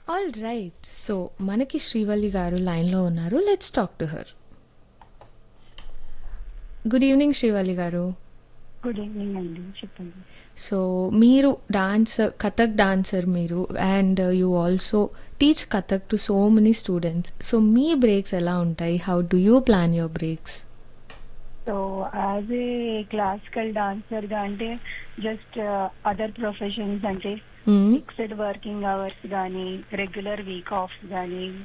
all right so మనకి శ్రీవల్లి గారు లైన్లో ఉన్నారు let's talk to her good evening Srivalli గారు గుడ్ ఈవినింగ్ అండి చెప్పండి సో మీరు డాన్సర్ కథక్ డాన్సర్ మీరు and you also teach Kathak to so many students so మీ బ్రేక్స్ ఎలా ఉంటాయి how do you plan your breaks so as a classical dancer గా అంటే జస్ట్ అదర్ ప్రొఫెషన్స్ అంటే ఫిక్స్డ్ వర్కింగ్ అవర్స్ కానీ రెగ్యులర్ వీక్ ఆఫ్స్ కానీ